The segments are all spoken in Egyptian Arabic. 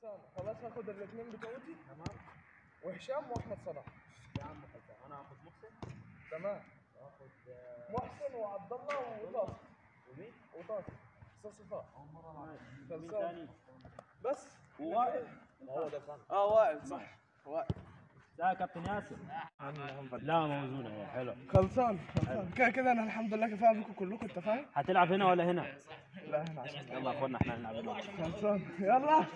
خلصان خلاص هاخد الاثنين بتوعتي تمام وهشام واحمد صلاح يا عم خلصان انا هاخد محسن تمام واخد محسن وعبد الله وطاس ومين؟ وطاس استاذ صفاء مين خلصان تاني؟ بس وائل هو ده كان اه وائل صح وائل لا كابتن ياسر لا موزونه يا حلو خلصان خلصان كده كده انا الحمد لله كفايه بكم كلكم انت فاهم؟ هتلعب هنا ولا هنا؟ لا احنا عشان يلا يا اخوانا احنا نلعب هنا خلصان يلا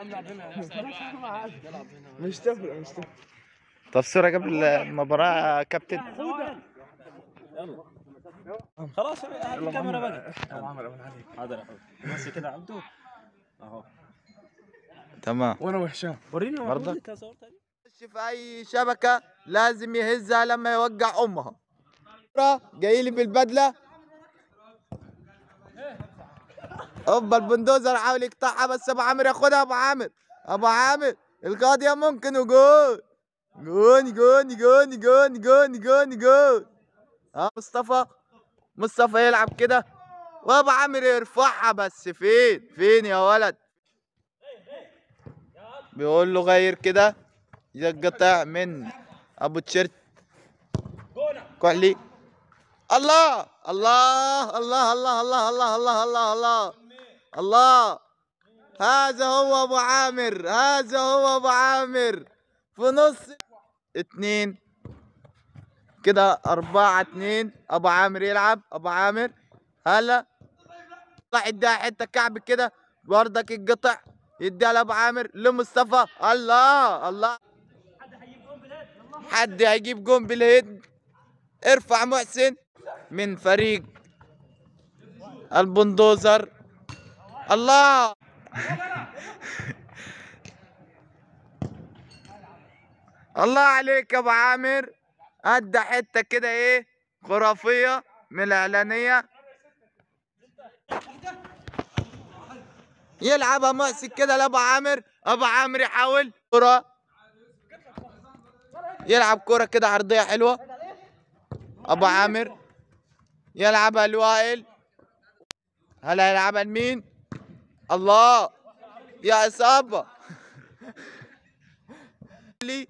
مش تفرق مش تفرق طب صورة قبل المباراة يا كابتن يلا خلاص هات الكاميرا بقى ابو عمر ابو علي حاضر يا حبيبي بس كده عبدو اهو تمام وانا وهشام وريني برضك؟ وريني صورت هذه. في اي شبكة لازم يهزها لما يوقع امها جاي لي بالبدلة اوبا البندوزر حاول يقطعها بس ابو عامر ياخدها ابو عامر ابو عامر القاضية ممكن وجول جون جون جون جون جون جون جون اه مصطفى مصطفى يلعب كده وابو عامر يرفعها بس فين فين يا ولد بيقول له غير كده يقطع من ابو تيشيرت كحلي الله الله الله الله الله الله الله الله الله الله هذا هو ابو عامر هذا هو ابو عامر في نص اتنين كده أربعة اتنين أبو عامر يلعب أبو عامر هلا طلع يديها حتة كعب كده بردك يتقطع يديها لأبو عامر لمصطفى الله الله حد هيجيب جون بالهيد ارفع محسن من فريق البندوزر الله الله عليك يا ابو عامر ادى حته كده ايه خرافيه من الاعلانيه يلعبها محسن كده لابو عامر ابو عامر يحاول كره يلعب كره كده عرضيه حلوه ابو عامر يلعبها لوائل هلا يلعبها لمين الله يا اصابه لي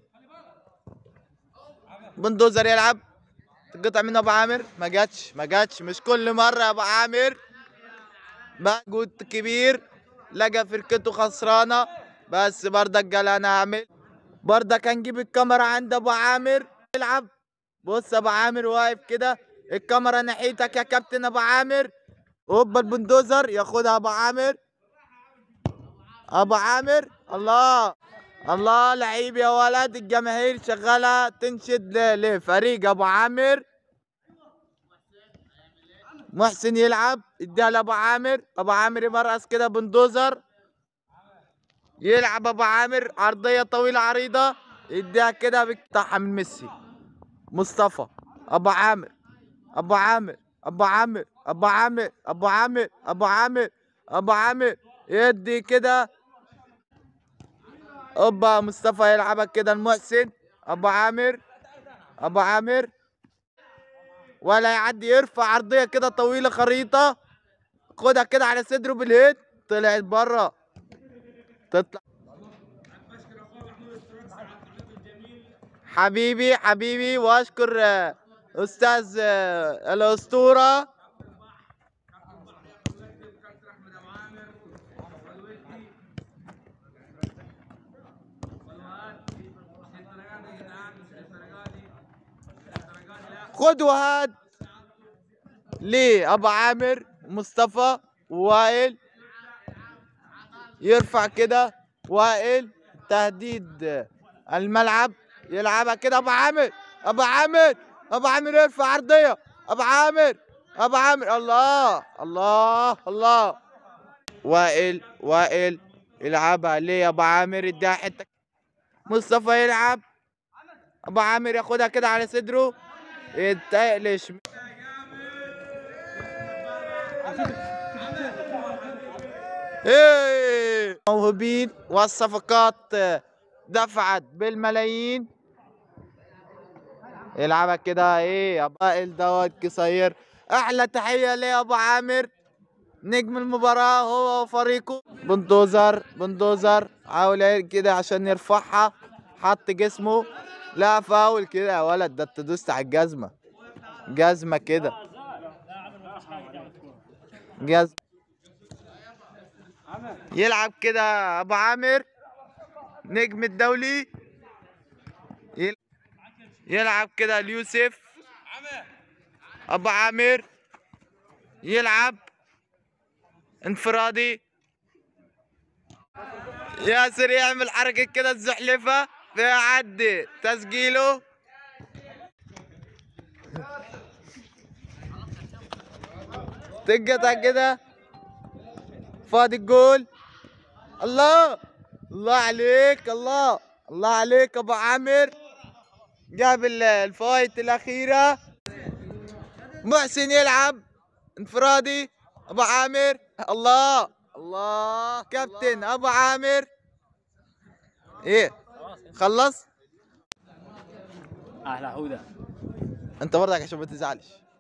بندوزر يلعب تقطع من ابو عامر ما جاتش ما جاتش مش كل مره يا ابو عامر مجهود كبير لقى فرقته خسرانه بس بردك قال انا هعمل بردك هنجيب الكاميرا عند ابو عامر يلعب بص ابو عامر واقف كده الكاميرا ناحيتك يا كابتن ابو عامر هوبا البندوزر ياخدها ابو عامر ابو عامر الله الله لعيب يا ولد الجماهير شغاله تنشد ل- لفريق ابو عامر محسن يلعب اديها لابو عامر ابو عامر يمرقص كده بندوزر يلعب ابو عامر عرضيه طويله عريضه اديها كده بيقطعها من ميسي مصطفى ابو عامر ابو عامر ابو عامر ابو عامر ابو عامر ابو عامر ابو عامر يدي كده اوبا مصطفى يلعبها كده المحسن ابو عامر ابو عامر ولا يعدي يرفع عرضيه كده طويله خريطه خدها كده على صدره بالهيد طلعت بره تطلع حبيبي حبيبي واشكر آه، استاذ آه، الاسطوره خد وهات لابو عامر مصطفى وائل يرفع كده وائل تهديد الملعب يلعبها كده ابو عامر ابو عامر ابو عامر يرفع عرضيه ابو عامر ابو عامر الله الله الله وائل وائل يلعبها ليه ابو عامر يديها حته مصطفى يلعب ابو عامر ياخدها كده على صدره يتقلش ايه موهوبين والصفقات دفعت بالملايين يلعبها كده ايه يا وائل دوت قصير احلى تحيه ليه يا ابو عامر نجم المباراة هو وفريقه بندوزر بندوزر حاول كده عشان يرفعها حط جسمه لا فاول كده يا ولد ده انت دوست على الجزمة جزمة كده جزمة يلعب كده ابو عامر نجم الدولي يل- يلعب كده اليوسف ابو عامر يلعب انفرادي ياسر يعمل حركة كده الزحلفة بيعدي تسجيله تقطع كده فاضي الجول الله الله عليك الله الله عليك ابو عامر جاب ال- الفايت الاخيره محسن يلعب انفرادي ابو عامر الله الله كابتن ابو عامر ايه خلص احلى حوده انت برضك عشان ما تزعلش